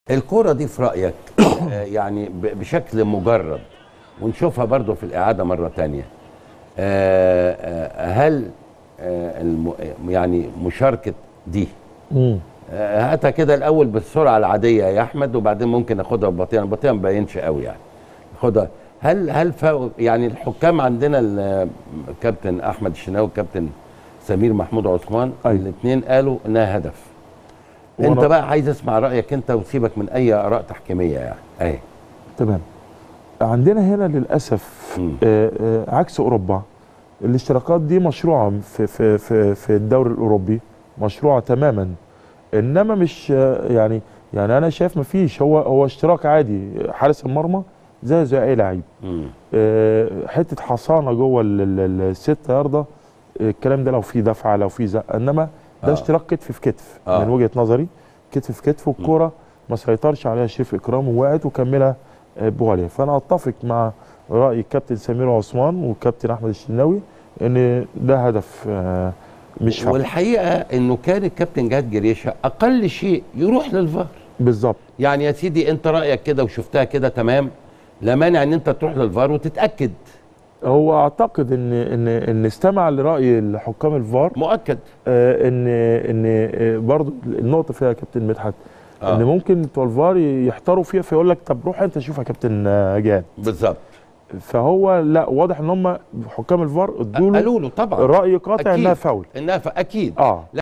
الكرة دي في رأيك آه، يعني ب- بشكل مجرد ونشوفها برضو في الإعادة مرة تانية آه، آه، هل آه، الم- يعني مشاركة دي مم. آه، هاتها كده الأول بالسرعة العادية يا أحمد وبعدين ممكن ناخدها ببطيئة البطيئة ما بينش قوي يعني خدها هل هل فا يعني الحكام عندنا ال- الكابتن أحمد الشناوي والكابتن سمير محمود عثمان أيوة. الاثنين قالوا إنها هدف وأنا- انت بقى عايز اسمع رايك انت وسيبك من اي اراء تحكيميه يعني اهي تمام عندنا هنا للاسف مم. آه، آه، عكس اوروبا الاشتراكات دي مشروعه في في في في الدوري الاوروبي مشروعه تماما انما مش آه، يعني يعني انا شايف مفيش هو هو اشتراك عادي حارس المرمى زي زي اي لعيب مم. آه، حته حصانه جوه ال- ال- ال- الست يارده آه، الكلام ده لو في دفعه لو في زق انما ده آه. اشتراك كتف في كتف آه. من وجهه نظري كتف في كتف والكوره ما سيطرش عليها شريف اكرام ووقعت وكملها آه، بواليا فانا اتفق مع راي الكابتن سمير عثمان والكابتن احمد الشناوي ان ده هدف آه، مش فاول والحقيقه انه كان الكابتن جهاد جريشه اقل شيء يروح للفار بالظبط يعني يا سيدي انت رايك كده وشفتها كده تمام لا مانع ان انت تروح للفار وتتاكد هو اعتقد ان ان ان استمع لراي الحكام الفار مؤكد آه، ان ان آه، برضو النقطه فيها يا كابتن مدحت آه. ان ممكن بتوع الفار يحتاروا فيها فيقول لك طب روح انت شوف يا كابتن آه، جاد بالظبط فهو لا واضح ان هم حكام الفار ادوا له قالوا له طبعا راي قاطع أكيد. انها فاول انها ف- اكيد اه